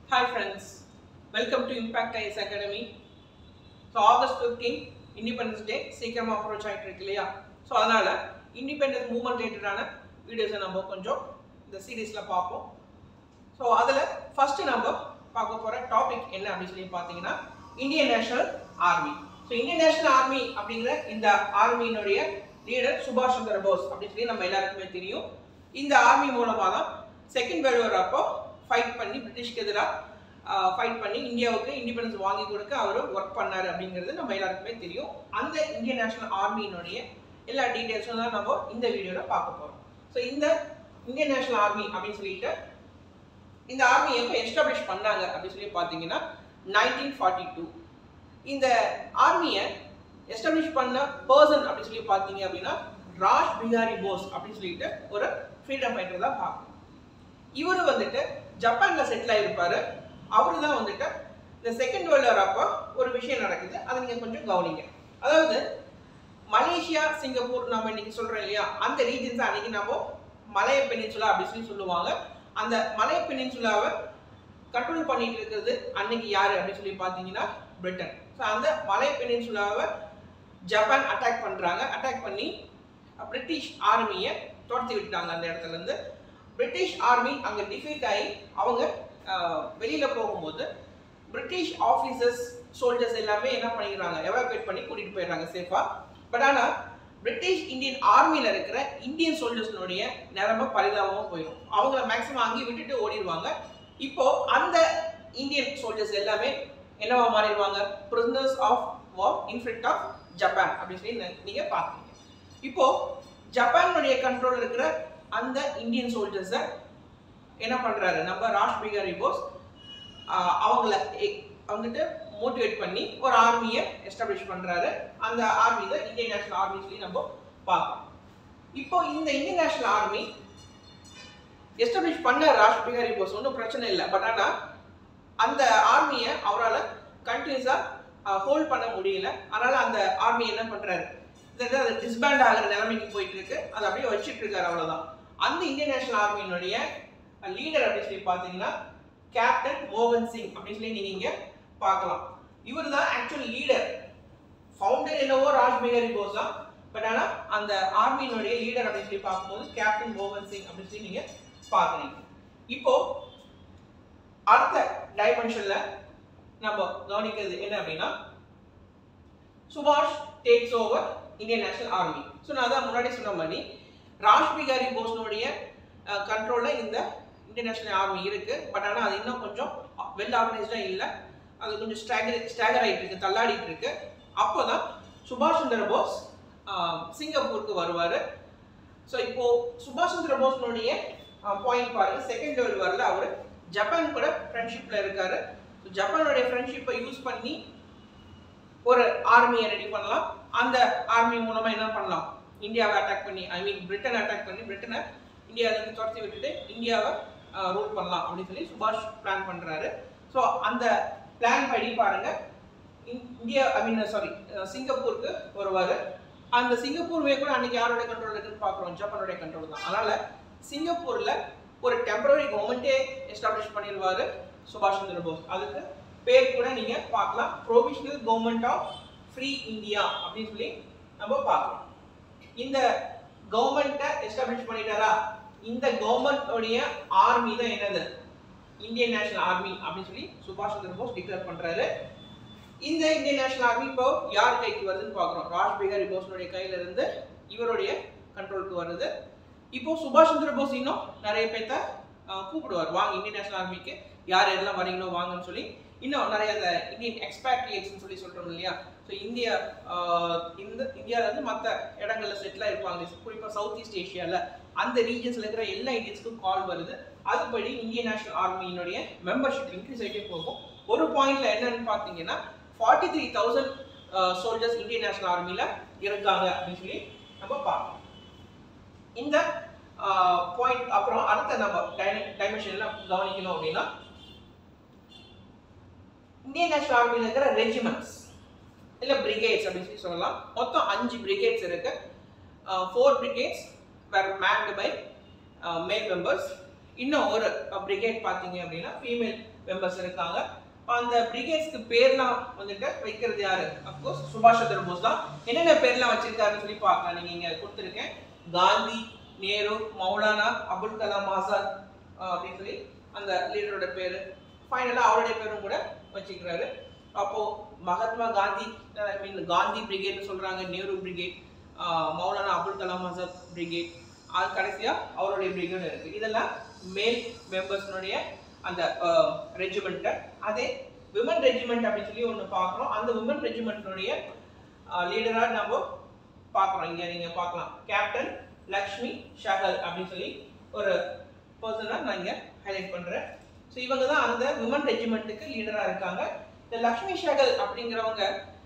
Hi friends, welcome to Impact IS Academy. So August fifteen independence day சீக்கிரமாக approach ஆகிட்டு இருக்கு இல்லையா so அதனால் இண்டிபெண்டன்ஸ் மூவ்மெண்ட் ரிலேட்டடான வீடியோஸை நம்ம கொஞ்சம் இந்த சீரீஸில் பார்ப்போம் ஸோ அதில் ஃபஸ்ட்டு நம்ம பார்க்க போகிற டாபிக் என்ன அப்படின்னு சொல்லி பார்த்தீங்கன்னா Indian national army so Indian national army அப்படிங்கிற இந்த ஆர்மியினுடைய லீடர் சுபாஷ் சந்திர போஸ் அப்படின்னு சொல்லி நம்ம எல்லாருக்குமே தெரியும் இந்த ஆர்மி மூலமாக தான் செகண்ட் வேர்ல்டு வார் அப்போ ஃபைட் பண்ணி பிரிட்டிஷ்க்கு எதிராக ஃபைட் பண்ணி இந்தியாவுக்கு இண்டிபெண்டன்ஸ் வாங்கி கொடுக்க அவர் ஒர்க் பண்ணார் அப்படிங்கிறது நம்ம எல்லாருக்குமே தெரியும் அந்த இந்தியன் நேஷனல் ஆர்மியினுடைய எல்லா டீட்டெயில்ஸும் தான் நம்ம இந்த வீடியோவில் பார்க்க போகிறோம் ஸோ இந்த இந்தியன் நேஷனல் ஆர்மி அப்படின்னு சொல்லிட்டு இந்த ஆர்மி எப்போ எஸ்டாப்ளிஷ் பண்ணாங்க அப்படின்னு சொல்லி பார்த்தீங்கன்னா நைன்டீன் ஃபார்ட்டி டூ இந்த ஆர்மியை எஸ்டாப்ளிஷ் பண்ண பர்சன் அப்படின்னு சொல்லி பார்த்தீங்க அப்படின்னா ராஜ் பிகாரி போஸ் அப்படின்னு சொல்லிட்டு ஒரு ஃப்ரீடம் ஃபைட்டர் தான் பார்க்கணும் இவர் வந்துட்டு ஜப்பான்ல செட்டில் ஆயிருப்பாரு அவரு தான் வந்துட்டு இந்த செகண்ட் வேர்ல்டு வார் அப்போ ஒரு விஷயம் நடக்குது அதை நீங்க கொஞ்சம் கவனிங்க அதாவது மலேசியா சிங்கப்பூர் நம்ம இன்னைக்கு சொல்றோம் இல்லையா அந்த ரீஜன்ஸ் அன்னைக்கு நம்ம மலைய பெனின்சுலா அப்படின்னு சொல்லி சொல்லுவாங்க அந்த மலைய பெனின்சுலாவை கண்ட்ரோல் பண்ணிட்டு இருக்கிறது அன்னைக்கு யாரு அப்படின்னு சொல்லி பார்த்தீங்கன்னா பிரிட்டன் ஸோ அந்த மலை பெனின்சுலாவை ஜப்பான் அட்டாக் பண்றாங்க அட்டாக் பண்ணி பிரிட்டிஷ் ஆர்மியை துரத்தி விட்டாங்க அந்த இடத்துல இருந்து பிரிட்டிஷ் ஆர்மி அங்க டிஃபீட் ஆகி அவங்க ஆஹ், வெளியில போகும்போது பிரிட்டிஷ் ஆஃபீஸர்ஸ் சோல்ஜர்ஸ் எல்லாமே என்ன பண்ணிடுறாங்க எவாக்குவேட் பண்ணி கூட்டிட்டு போயிடுறாங்க சேஃபா பட் ஆனா பிரிட்டிஷ் இந்தியன் ஆர்மியில இருக்கிற இந்தியன் சோல்ஜர்ஸ்னுடைய நிலைமை பரிதாபமா போயிடும் அவங்கள மேக்ஸிமம் அங்கேயே விட்டுட்டு ஓடிடுவாங்க இப்போ அந்த இந்தியன் சோல்ஜர்ஸ் எல்லாமே என்னவா மாறிடுவாங்க prisoners of war inflict of Japan அப்படின்னு சொல்லி நீ- நீங்க பாக்குறீங்க இப்போ ஜப்பானுடைய கண்ட்ரோல் இருக்கிற அந்த இந்தியன் சோல்ஜர்ஸை என்ன பண்றாரு நம்ம ராஷ் பிகாரி போஸ் ஆஹ் அவங்கள எ- வந்துட்டு மோட்டிவேட் பண்ணி ஒரு ஆர்மியை எஸ்டாப்ளிஷ் பண்றாரு அந்த ஆர்மி தான் இந்தியன் நேஷனல் ஆர்மி சொல்லி நம்ம பார்க்கலாம் இப்போ இந்த இந்தியன் நேஷனல் ஆர்மி எஸ்டாப்ளிஷ் பண்ண ராஷ் பிகாரி போஸ் ஒன்றும் பிரச்சனை இல்லை பட் ஆனால் அந்த ஆர்மியை அவரால் கண்டினியூஸாக ஹோல்ட் பண்ண முடியல அதனால அந்த ஆர்மி என்ன பண்றாரு இது அது டிஸ்பேண்ட் ஆகிற நிலைமைக்கு போயிட்டு இருக்கு அதை அப்படியே வச்சிட்டு இருக்காரு அவ்வளவுதான் அந்த இந்தியன் நேஷனல் ஆர்மியினுடைய லீடர் அப்படின்னு சொல்லி பார்த்தீங்கன்னா கேப்டன் மோகன் சிங் அப்படின்னு சொல்லி நீங்க இங்க பார்க்கலாம் இவர் தான் ஆக்சுவல் லீடர் ஃபவுண்டர் என்னவோ ராஜ் பிகாரி போஸ் தான் பட் ஆனால் அந்த ஆர்மியினுடைய லீடர் அப்படின்னு சொல்லி பார்க்கும்போது கேப்டன் மோகன் சிங் அப்படின்னு சொல்லி நீங்க பார்க்குறீங்க இப்போ அடுத்த டைமென்ஷன்ல நம்ம கவனிக்கிறது என்ன அப்படின்னா சுபாஷ் takes over Indian national army so நான் அதான் முன்னாடி சொன்ன மாதிரி ராஜ் பிகாரி போஸ்னுடைய கண்ட்ரோல்ல இந்த இந்தியன் நேஷனல் ஆர்மி இருக்கு பட் ஆனால் அது இன்னும் கொஞ்சம் வெல் ஆர்கனைஸ்டா இல்லை அது கொஞ்சம் ஸ்டாகர் ஸ்டாகர் ஆகிட்டு இருக்கு தள்ளாடிட்டு இருக்கு அப்போதான் சுபாஷ் சந்திர போஸ் ஆஹ், சிங்கப்பூருக்கு வருவார் ஸோ இப்போ சுபாஷ் சந்திர போஸ்னுடைய பாயிண்ட் பாருங்க செகண்ட் வேர்ல்டு வரல அவர் ஜப்பான் கூட ஃப்ரெண்ட்ஷிப்ல இருக்காரு So, ஜப்பானுடைய ஃப்ரெண்ட்ஷிப்பை யூஸ் பண்ணி ஒரு ஆர்மியை ரெடி பண்ணலாம் அந்த ஆர்மி மூலமா என்ன பண்ணலாம் இந்தியாவை அட்டாக் பண்ணி ஐ மீன் பிரிட்டனை அட்டாக் பண்ணி பிரிட்டனை இந்தியாவில இருந்து துரத்தி விட்டுட்டு இந்தியாவை ரூல் பண்ணலாம் அப்படின்னு சொல்லி சுபாஷ் பிளான் பண்றாரு ஸோ அந்த பிளான் படி பாருங்க இந்- இந்தியா ஐ மீன் சாரி சிங்கப்பூருக்கு வருவாரு அந்த சிங்கப்பூர்வே கூட அன்னைக்கு யாரோட கண்ட்ரோல் இருக்குன்னு பார்க்குறோம் ஜப்பானுடைய கண்ட்ரோல் தான் அதனால சிங்கப்பூர்ல ஒரு டெம்பரரி கவர்மெண்ட்டே எஸ்டாப்ளிஷ் பண்ணிடுவாரு சுபாஷ் சந்திர போஸ் அதுக்கு பேர் கூட நீங்க பார்க்கலாம் provisional government of free India அப்படின்னு சொல்லி நம்ம பார்க்கலாம் இந்த கவர்மெண்ட்டை எஸ்டாப்ளிஷ் பண்ணிட்டாரா இந்த கவர்மெண்டோடைய ஆர்மி தான் என்னது இந்தியன் நேஷனல் ஆர்மி அப்படின்னு சொல்லி சுபாஷ் சந்திர போஸ் டிக்ளேர் பண்றாரு இந்த இந்தியன் நேஷனல் ஆர்மி இப்போ யார் கைக்கு வருதுன்னு பார்க்குறோம் ராஜ் பிகாரி போஸ்னுடைய கையில இருந்து இவருடைய கண்ட்ரோலுக்கு வருது இப்போ சுபாஷ் சந்திர போஸ் இன்னும் நிறைய பேர்த்த அஹ், கூப்பிடுவார் வாங்க இந்தியன் நேஷனல் ஆர்மிக்கு யார் யாரெல்லாம் வரீங்களோ வாங்கன்னு சொல்லி இன்னும் நிறைய அந்த இந்தியன் எக்ஸ்பேட்ரியேட்ஸ்னு சொல்லி சொல்றோம் இல்லையா ஸோ இந்தியா ஆஹ், இந்த இந்தியாவில் இருந்து மற்ற இடங்கள்ல செட்டில் இருப்பாங்க குறிப்பாக சவுத் ஈஸ்ட் ஏஷியாவில் அந்த ரீஜன்ஸ்ல இருக்கிற எல்லா இந்தியன்ஸ்க்கும் கால் வருது அதுபடி இந்தியன் நேஷனல் ஆர்மியினுடைய மெம்பர்ஷிப் இன்க்ரீஸ் ஆகிட்டே போகும் ஒரு பாயிண்ட்ல என்னன்னு பார்த்தீங்கன்னா forty three thousand soldiers Indian national ஆர்மியில் இருக்காங்க அப்படின்னு சொல்லி நம்ம பார்க்கலாம் இந்த பாயிண்ட் அப்புறம் அடுத்த நம்ம டைமென்ஷன்ல கவனிக்கணும் அப்படின்னா இந்தியன் நேஷனல் ஆர்மியில் இருக்கிற ரெஜிமெண்ட்ஸ் இல்லை பிரிகேட்ஸ் அப்படின்னு சொல்லி சொல்லலாம் மொத்தம் அஞ்சு பிரிகேட்ஸ் இருக்கு four brigades were manned by male members இன்னும் ஒரு பிரிகேட் பார்த்தீங்க அப்படின்னா ஃபீமேல் மெம்பர்ஸ் இருக்காங்க அந்த பிரிகேட்ஸ்க்கு பேர்லாம் வந்துட்டு வைக்கிறது யாரு அப்கோர்ஸ் சுபாஷ் சந்திர போஸ் தான் என்னென்ன பேர்லாம் வச்சிருக்காருன்னு சொல்லி பார்க்கலாம் நீங்க இங்க கொடுத்துருக்கேன் காந்தி நேரு மௌலானா அபுல் கலாம் ஆசாத் அஹ் அப்படின்னு சொல்லி அந்த லீடரோட பேரு ஃபைனலாக அவருடைய பேரும் கூட வச்சுக்கிறாரு அப்போ மகாத்மா காந்தி ஐ மீன் காந்தி பிரிகேட்னு சொல்றாங்க நேரு பிரிகேட் மௌலானா அபுல் கலாம் ஆசாத் பிரிகேட் அது கடைசியா அவருடைய பிரிகேட் இருக்கு இதெல்லாம் மேல் மெம்பர்ஸ்னுடைய அந்த ரெஜிமெண்ட் அதே விமன் ரெஜிமெண்ட் அப்படின்னு சொல்லி ஒன்று பார்க்குறோம் அந்த விமன் ரெஜிமெண்ட்னுடைய லீடராக நம்ம பார்க்குறோம் இங்கே நீங்கள் பார்க்கலாம் கேப்டன் லக்ஷ்மி ஷகல் அப்படின்னு சொல்லி ஒரு பர்சனை நான் இங்கே ஹைலைட் பண்ணுறேன் ஸோ இவங்க தான் அந்த விமன் ரெஜிமெண்ட்டுக்கு லீடராக இருக்காங்க இந்த லக்ஷ்மி ஷகல் அப்படிங்கிறவங்க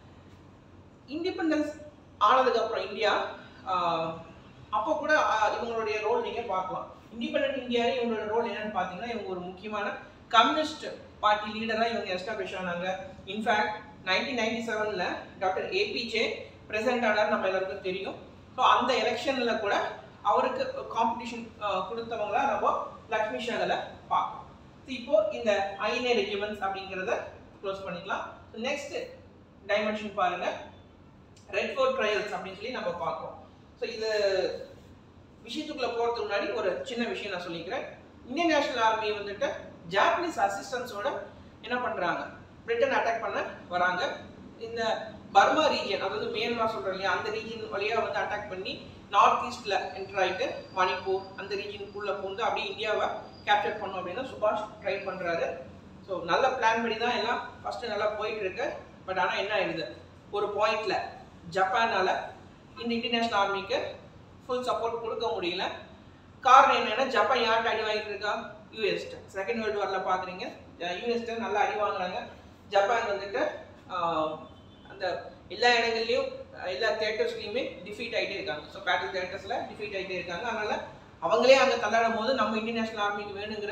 இண்டிபெண்டன்ஸ் ஆனதுக்கு அப்புறம் இந்தியா ஆஹ், அப்போ கூட ஆஹ், இவங்களுடைய ரோல் நீங்க பார்க்கலாம் இண்டிபெண்டன்ட் இந்தியாவில் இவங்களோட ரோல் என்னன்னு பார்த்தீங்கன்னா இவங்க ஒரு முக்கியமான கம்யூனிஸ்ட் பார்ட்டி லீடராக இவங்க எஸ்டாப்ளிஷ் ஆனாங்க இன்ஃபேக்ட் நைன்டீன் நைன்டி செவனில் டாக்டர் ஏபிஜே பிரசிடென்ட் ஆனார் நம்ம எல்லாருக்கும் தெரியும் ஸோ அந்த எலெக்ஷனில் கூட அவருக்கு காம்படிஷன் கொடுத்தவங்கள நம்ம லக்ஷ்மி ஷகலை பார்க்கலாம் So, இப்போ இந்த ஐநே ரெஜிமெண்ட்ஸ் அப்படிங்கிறத க்ளோஸ் பண்ணிக்கலாம் நெக்ஸ்ட் டைமென்ஷன் பாருங்க ரெட் ஃபோர்ட் ட்ரையல்ஸ் அப்படின்னு சொல்லி நம்ம பார்ப்போம் ஸோ இது விஷயத்துக்குள்ள போகிறதுக்கு முன்னாடி ஒரு சின்ன விஷயம் நான் சொல்லிக்கிறேன் இந்தியன் நேஷனல் ஆர்மி வந்துட்டு ஜாப்பனீஸ் அசிஸ்டன்ஸோட என்ன பண்ணுறாங்க பிரிட்டன் அட்டாக் பண்ண வராங்க இந்த பர்மா ரீஜன் அதாவது மியான்மர் சொல்கிறோம் இல்லையா அந்த ரீஜன் வழியாக வந்து அட்டாக் பண்ணி நார்த் ஈஸ்ட்ல என்டர் ஆயிட்டு மணிப்பூர் அந்த ரீஜனுக்குள்ள பூந்து அப்படியே இந்தியாவை கேப்சர் பண்ணும் அப்படின்னு சுபாஷ் ட்ரை பண்றாரு ஸோ நல்ல பிளான் படி தான் எல்லாம் ஃபர்ஸ்ட் நல்லா போயிட்டு இருக்கு பட் ஆனால் என்ன ஆயிடுது ஒரு பாயிண்ட்ல ஜப்பானால இந்த இன்டர்நேஷனல் ஆர்மிக்கு ஃபுல் சப்போர்ட் கொடுக்க முடியல காரணம் என்னன்னா ஜப்பான் யார்கிட்ட அடி வாங்கிட்டு இருக்கா யூஎஸ்ட செகண்ட் வேர்ல்டு வாரில் பார்க்குறீங்க யூஎஸ்ட நல்லா அடி வாங்குறாங்க ஜப்பான் வந்துட்டு ஆஹ், அந்த எல்லா இடங்கள்லையும் அஹ், எல்லா தேட்டர்ஸ்லையுமே டிஃபீட் ஆகிட்டே இருக்காங்க ஸோ பேட்டில் தேட்டர்ஸில் டிஃபீட் ஆகிட்டே இருக்காங்க அதனால அவங்களே அங்கே தள்ளாடும் போது நம்ம இந்தியன் நேஷனல் ஆர்மிக்கு வேணுங்கிற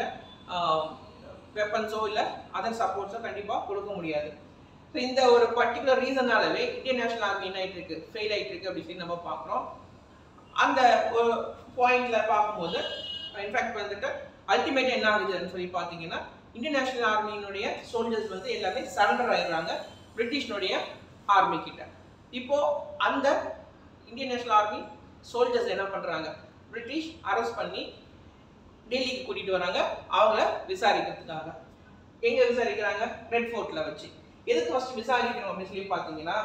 வெப்பன்ஸோ இல்லை அதர் சப்போர்ட்ஸோ கண்டிப்பாக கொடுக்க முடியாது ஸோ இந்த ஒரு பர்டிகுலர் ரீசனாலவே இந்தியன் நேஷனல் ஆர்மி என்ன ஆயிட்டு இருக்கு ஃபெயில் ஆயிட்டு இருக்கு அப்படின்னு சொல்லி நம்ம பார்க்குறோம் அந்த ஒரு பாயிண்ட்ல பார்க்கும்போது இன்ஃபேக்ட் வந்துட்டு அல்டிமேட் என்ன ஆகுதுன்னு சொல்லி பார்த்தீங்கன்னா இந்தியன் நேஷனல் ஆர்மியினுடைய சோல்ஜர்ஸ் வந்து எல்லாமே சரண்டர் ஆயிடுறாங்க பிரிட்டிஷ்னுடைய ஆர்மி கிட்ட இப்போ அந்த இந்தியன் நேஷனல் ஆர்மி சோல்ஜர்ஸ் என்ன பண்றாங்க பிரிட்டிஷ் அரெஸ்ட் பண்ணி டெல்லிக்கு கூட்டிட்டு வராங்க அவங்கள விசாரிக்கிறதுக்காக எங்க விசாரிக்கிறாங்க ரெட் ஃபோர்ட்ல வச்சு எதுக்கு ஃபர்ஸ்ட் விசாரிக்கணும் அப்படின்னு சொல்லி பார்த்தீங்கன்னா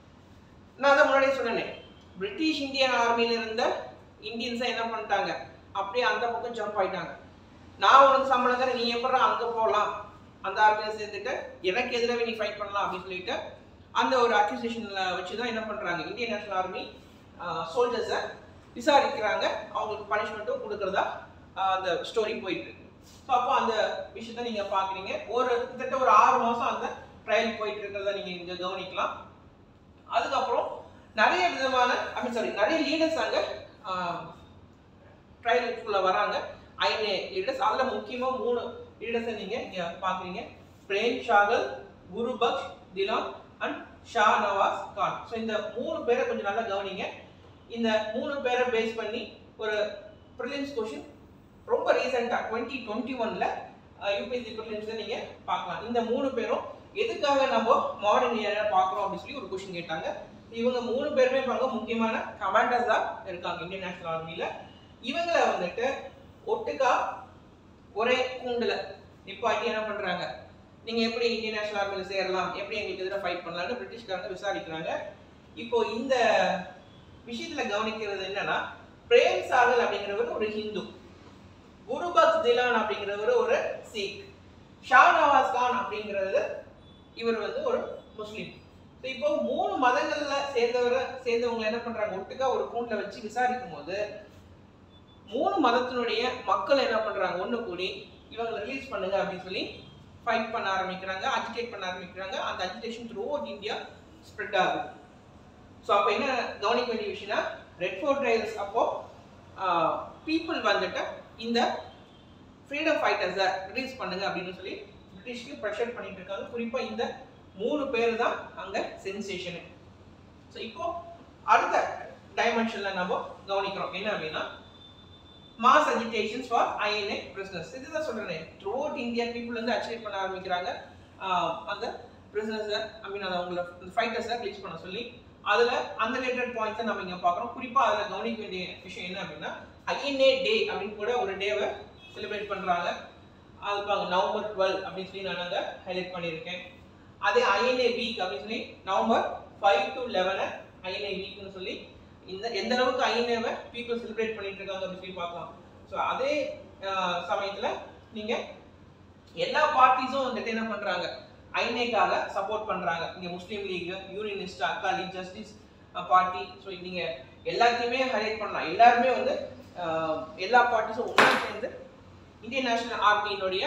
நான் தான் முன்னாடியே சொன்னேனே பிரிட்டிஷ் இந்தியன் ஆர்மியில இருந்த இந்தியன்ஸை என்ன பண்ணிட்டாங்க அப்படியே அந்த பக்கம் ஜம்ப் ஆயிட்டாங்க நான் உனக்கு சம்பளம் தரேன் நீ எப்படா அங்க போகலாம் அந்த ஆர்மியில சேர்ந்துட்டு எனக்கு எதிராக நீ ஃபைட் பண்ணலாம் அப்படின்னு சொல்லிட்டு அந்த ஒரு அக்யூசேஷன்ல வச்சு தான் என்ன பண்றாங்க இந்தியன் நேஷனல் ஆர்மி சோல்ஜர்ஸை விசாரிக்கிறாங்க அவங்களுக்கு பனிஷ்மெண்ட்டும் கொடுக்கறதா ஆஹ், அந்த ஸ்டோரி போயிட்டு இருக்கு ஸோ அப்போ அந்த விஷயத்த நீங்க பாக்குறீங்க ஒரு கிட்டத்தட்ட ஒரு ஆறு மாசம் அந்த ட்ரையல் போயிட்டு இருக்கிறத நீங்க இங்க கவனிக்கலாம் அதுக்கப்புறம் நிறைய விதமான ஐ மீன் சாரி நிறைய லீடர்ஸ் அங்க ட்ரையலுக்குள்ள வராங்க ஐநே லீடர்ஸ் அதுல முக்கியமா மூணு லீடர்ஸை நீங்க இங்க பாக்குறீங்க பிரேம் ஷாகல் குருபக்ஷ் திலான் அண்ட் ஷா நவாஸ் கான் ஸோ இந்த மூணு பேரை கொஞ்சம் நல்லா கவனிங்க இந்த மூணு பேரை பேஸ் பண்ணி ஒரு ப்ரிலிம்ஸ் கொஷின் ரொம்ப ரீசெண்டாக டுவெண்ட்டி டுவெண்ட்டி ஒன்ல யூபிஎஸ்சி ப்ரிலிம்ஸை நீங்க பார்க்கலாம் இந்த மூணு பேரும் எதுக்காக நம்ம மாடர்ன் ஏரியா பார்க்குறோம் அப்படின்னு சொல்லி ஒரு கொஷின் கேட்டாங்க இவங்க மூணு பேருமே பாருங்க முக்கியமான கமாண்டர்ஸ் தான் இருக்காங்க இந்தியன் நேஷனல் ஆர்மியில இவங்களை வந்துட்டு ஒட்டுக்கா ஒரே கூண்டுல நிப்பாட்டி என்ன பண்றாங்க நீங்க எப்படி இந்தியன் நேஷனல் ஆர்மியில சேரலாம் எப்படி எங்களுக்கு எதிராக ஃபைட் பண்ணலாம்னு பிரிட்டிஷ்காரங்க விசாரிக்கிறாங்க இப்போ இந்த விஷயத்துல கவனிக்கிறது என்னன்னா பிரேம் சாகல் அப்படிங்கிறவர் ஒரு ஹிந்து குருபக்ஷ் திலான் அப்படிங்கிறவர் ஒரு சீக் ஷா நவாஸ் கான் அப்படிங்கிறது இவர் வந்து ஒரு முஸ்லீம் ஸோ இப்போ மூணு மதங்கள்ல சேர்ந்தவரை சேர்ந்தவங்க என்ன பண்றாங்க ஒட்டுக்கா ஒரு கூண்டுல வச்சு விசாரிக்கும் போது மூணு மதத்தினுடைய மக்கள் என்ன பண்றாங்க ஒண்ணு கூடி இவங்களை ரிலீஸ் பண்ணுங்க அப்படின்னு சொல்லி ஃபைட் பண்ண ஆரம்பிக்கிறாங்க அஜிடேட் பண்ண ஆரம்பிக்கிறாங்க அந்த agitation throughout India spread ஆகுது ஸோ அப்போ என்ன கவனிக்க வேண்டிய விஷயம்னா ரெட் ஃபோர்ட் ட்ரையல்ஸ் அப்போ பீப்புள் வந்துட்டு இந்த ஃப்ரீடம் ஃபைட்டர்ஸை ரிலீஸ் பண்ணுங்க அப்படின்னு சொல்லி பிரிட்டிஷ்க்கு ப்ரெஷர் பண்ணிட்டு இருக்காங்க குறிப்பா இந்த மூணு பேர் தான் அங்க சென்சேஷனு ஸோ இப்போ அடுத்த டைமென்ஷன்ல நம்ம கவனிக்கிறோம் என்ன அப்படின்னா mass agitations for INA prisoners இதுதான் சொல்றேன் த்ரூ அவுட் இந்தியா பீப்புள் வந்து அச்சீவ் பண்ண ஆரம்பிக்கிறாங்க ஆஹ் அந்த பிரிசனர்ஸை ஐ மீன் அதை அவங்கள ஃபைட்டர்ஸை ரிலீஸ் பண்ண சொல்லி அதுல அந்த ரிலேட்டட் பாயிண்ட்ஸை நம்ம இங்க பார்க்குறோம் குறிப்பா அதுல கவனிக்க வேண்டிய விஷயம் என்ன அப்படின்னா ஐஎன்ஏ டே அப்படின்னு கூட ஒரு டேவை செலிப்ரேட் பண்றாங்க அது பாருங்க நவம்பர் டுவெல் அப்படின்னு சொல்லி நான் அங்கே ஹைலைட் பண்ணியிருக்கேன் அதே ஐஎன்ஏ வீக் அப்படின்னு சொல்லி நவம்பர் ஃபைவ் டு லெவனை ஐஎன்ஏ வீக்னு சொல்லி இந்த எந்த அளவுக்கு ஐஎன்ஏவை பீப்புள் செலிப்ரேட் பண்ணிட்டு இருக்காங்க அப்படின்னு சொல்லி பார்க்கலாம் ஸோ அதே ஆஹ், சமயத்துல நீங்க எல்லா பார்ட்டிஸும் வந்துட்டு என்ன பண்றாங்க ஐநேக்காக சப்போர்ட் பண்றாங்க இங்க Muslim League Unionist Akali Justice Party so நீங்க எல்லாத்தையுமே ஹைலைட் பண்ணலாம் எல்லாருமே வந்து ஆஹ், எல்லா பார்ட்டிஸும் ஒன்றா சேர்ந்து இந்தியன் நேஷனல் ஆர்மியினுடைய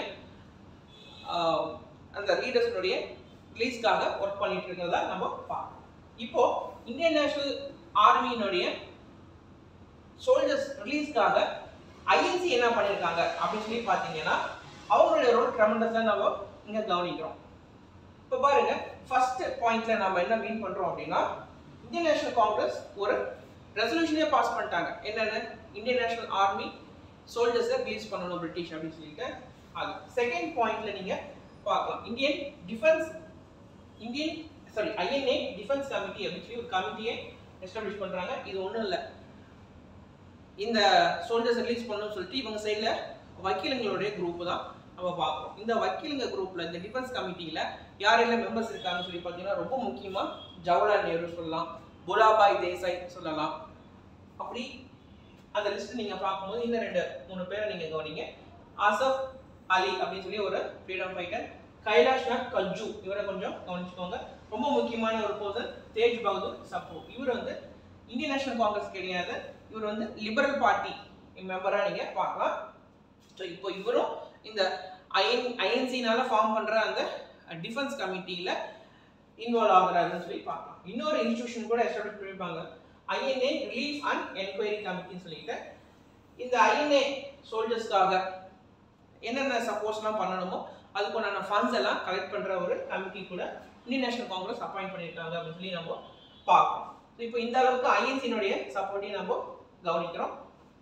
அந்த லீடர்ஸ்னுடைய ரிலீஸ்க்காக ஒர்க் பண்ணிட்டு இருக்கிறதா நம்ம பார்க்கணும் இப்போ இந்தியன் நேஷனல் ஆர்மியினுடைய சோல்ஜர்ஸ் ரிலீஸ்க்காக ஐஎன்சி என்ன பண்ணியிருக்காங்க அப்படின்னு சொல்லி பார்த்தீங்கன்னா அவங்களுடைய ரோல் ட்ரெமெண்டஸாக நம்ம இங்கே கவனிக்கிறோம் இப்போ பாருங்க ஃபர்ஸ்ட் பாயிண்ட்ல நம்ம என்ன மீன் பண்றோம் அப்படின்னா இந்தியன் நேஷனல் காங்கிரஸ் ஒரு ரெசல்யூஷனே பாஸ் பண்ணிட்டாங்க என்னென்ன இந்தியன் நேஷனல் ஆர்மி சோல்ஜர்ஸை ரிலீஸ் பண்ணணும் பிரிட்டிஷ் அப்படின்னு சொல்லிட்டு அது செகண்ட் பாயிண்ட்ல நீங்க பார்க்கலாம் Indian defence Indian sorry INA defence committee அப்படின்னு சொல்லி ஒரு கமிட்டியை எஸ்டாப்ளிஷ் பண்றாங்க இது ஒன்றும் இல்லை இந்த சோல்ஜர்ஸ் ரிலீஸ் பண்ணணும்னு சொல்லிட்டு இவங்க சைடில் வக்கீலுங்களுடைய குரூப் தான் நம்ம பார்க்குறோம் இந்த வக்கீலுங்க குரூப்ல இந்த டிஃபென்ஸ் கமிட்டியில யாரெல்லாம் மெம்பர்ஸ் இருக்காங்கன்னு சொல்லி பார்த்தீங்கன்னா ரொம்ப முக்கியமா ஜவஹர்லால் நேரு சொல்லலாம் புலாபாய் தேசாய் சொல்லலாம் அப்படி அந்த லிஸ்ட் நீங்க பார்க்கும்போது இந்த ரெண்டு மூணு பேரை நீங்க கவனிங்க ஆசப் அலி அப்படின்னு சொல்லி ஒரு ஃப்ரீடம் ஃபைட்டர் கைலாஷ் நாத் கல்ஜு இவரை கொஞ்சம் கவனிச்சுக்கோங்க ரொம்ப முக்கியமான ஒரு பர்சன் தேஜ் பகதூர் சப்ரு இவர் வந்து இந்தியன் நேஷனல் காங்கிரஸ் கிடையாது இவர் வந்து லிபரல் பார்ட்டி மெம்பரா நீங்க பார்க்கலாம் ஸோ இப்போ இவரும் இந்த ஐஎன் ஐஎன்சினால ஃபார்ம் பண்ற அந்த டிஃபென்ஸ் கமிட்டியில இன்வால்வ் ஆகுறாருன்னு சொல்லி பார்க்கலாம் இன்னொரு இன்ஸ்டியூஷன் கூட எஸ்டாப்ளிஷ் பண்ணிருப்பாங்க ஐஎன்ஏ ரிலீஃப் அண்ட் என்கொயரி கமிட்டின்னு சொல்லிட்டு இந்த ஐஎன்ஏ சோல்ஜர்ஸ்க்காக என்னென்ன சப்போர்ட்ஸ்லாம் பண்ணணுமோ அதுக்குண்டான ஃபண்ட்ஸ் எல்லாம் கலெக்ட் பண்ற ஒரு கமிட்டி கூட இந்தியன் நேஷனல் காங்கிரஸ் அப்பாயிண்ட் பண்ணியிருக்காங்க அப்படின்னு சொல்லி நம்ம பார்க்கணும் ஸோ இப்போ இந்த அளவுக்கு ஐஎன்சியினுடைய சப்போர்ட்டையும் நம்ம கவனிக்கிறோம்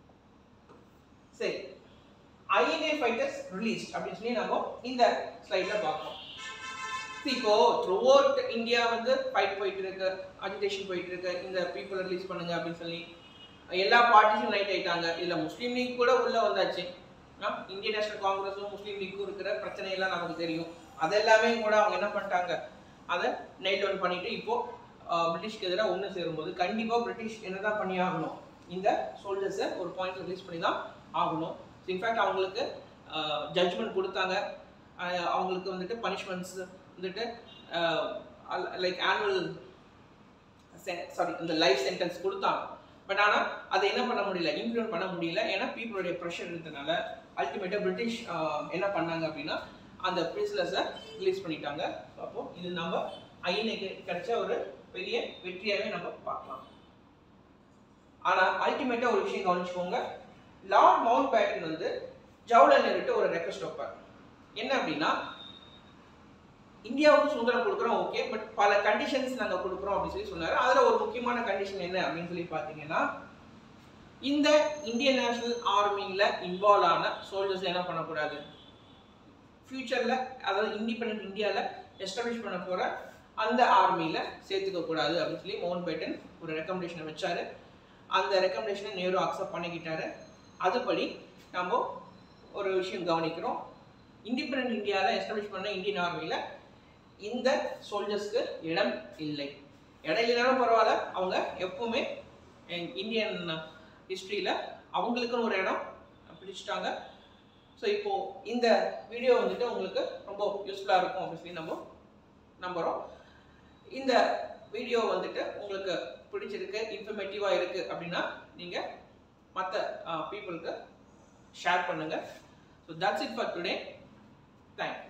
சரி ஐஎன்ஏ ஃபைட்டர்ஸ் ரிலீஸ் அப்படின்னு சொல்லி நம்ம இந்த ஸ்லைட்ல பார்க்கணும் See, இப்போ த்ரூ அவுட் இந்தியா வந்து ஃபைட் போயிட்டு இருக்கு அஜிடேஷன் போயிட்டு இருக்கு இந்த பீப்புள் ரிலீஸ் பண்ணுங்க அப்படின்னு சொல்லி எல்லா பார்ட்டிஸும் நைட் ஆயிட்டாங்க இதுல முஸ்லீம் லீக் கூட உள்ள வந்தாச்சு ஆ, இந்தியன் நேஷனல் காங்கிரஸும் முஸ்லீம் லீக்கும் இருக்கிற பிரச்சனை எல்லாம் நமக்கு தெரியும் அதெல்லாமே கூட அவங்க என்ன பண்ணிட்டாங்க அதை நைட் டவுன் பண்ணிட்டு இப்போ ஆ, பிரிட்டிஷ்க்கு எதிராக ஒன்று சேரும்போது கண்டிப்பாக பிரிட்டிஷ் என்னதான் பண்ணி ஆகணும் இந்த சோல்ஜர்ஸை ஒரு பாயிண்ட் ரிலீஸ் பண்ணி தான் ஆகணும் இன்ஃபேக்ட் அவங்களுக்கு ஜட்ஜ்மெண்ட் கொடுத்தாங்க ஆஹ் அவங்களுக்கு வந்துட்டு பனிஷ்மெண்ட்ஸ் வந்துட்டு லைக் ஆனுவல் சாரி இந்த லைஃப் சென்டென்ஸ் கொடுத்தாங்க பட் ஆனால் அதை என்ன பண்ண முடியல இம்ப்ளிமெண்ட் பண்ண முடியல ஏன்னா பீப்புளுடைய ப்ரெஷர் இருந்ததுனால அல்டிமேட்டாக பிரிட்டிஷ் ஆஹ் என்ன பண்ணாங்க அப்படின்னா அந்த பிரிஸ்லர்ஸை ரிலீஸ் பண்ணிட்டாங்க அப்போ இது நம்ம ஐஎன்ஏக்கு கிடைச்ச ஒரு பெரிய வெற்றியாகவே நம்ம பார்க்கலாம் ஆனால் அல்டிமேட்டாக ஒரு விஷயம் கவனிச்சுக்கோங்க லார்ட் மவுண்ட் பேட்டன் வந்து ஜவஹர்லால் நேருட்ட ஒரு ரெக்வஸ்ட் வைப்பார் என்ன அப்படின்னா இந்தியாவுக்கு சுதந்திரம் கொடுக்குறோம் ஓகே பட் பல கண்டிஷன்ஸ் நாங்கள் கொடுக்குறோம் அப்படின்னு சொல்லி சொன்னார் அதில் ஒரு முக்கியமான கண்டிஷன் என்ன அப்படின்னு சொல்லி பார்த்தீங்கன்னா இந்த இந்தியன் நேஷனல் ஆர்மியில் இன்வால்வ் ஆன சோல்ஜர்ஸ் என்ன பண்ணக்கூடாது ஃப்யூச்சரில் அதாவது இண்டிபெண்ட் இந்தியாவில் எஸ்டாப்ளிஷ் பண்ண போகிற அந்த ஆர்மியில் சேர்த்துக்க கூடாது அப்படின்னு சொல்லி மவுண்ட் பேட்டன் ஒரு ரெக்கமெண்டேஷனை வச்சாரு அந்த ரெக்கமெண்டேஷனை நேரு அக்செப்ட் பண்ணிக்கிட்டாரு அதுபடி நம்ம ஒரு விஷயம் கவனிக்கிறோம் இண்டிபெண்ட் இந்தியாவில் எஸ்டாப்ளிஷ் பண்ண இந்தியன் ஆர்மியில் இந்த சோல்ஜர்ஸ்க்கு இடம் இல்லை இடம் இல்லைனாலும் பரவாயில்ல அவங்க எப்பவுமே என் இந்தியன் ஹிஸ்ட்ரியில் அவங்களுக்குன்னு ஒரு இடம் பிடிச்சிட்டாங்க ஸோ இப்போ இந்த வீடியோ வந்துட்டு உங்களுக்கு ரொம்ப யூஸ்ஃபுல்லாக இருக்கும் அப்படின்னு சொல்லி நம்ம நம்புகிறோம் இந்த வீடியோ வந்துட்டு உங்களுக்கு பிடிச்சிருக்கு இன்ஃபர்மேட்டிவாக இருக்குது அப்படின்னா நீங்கள் மற்ற பீப்புளுக்கு ஷேர் பண்ணுங்கள் so that's it for today thank you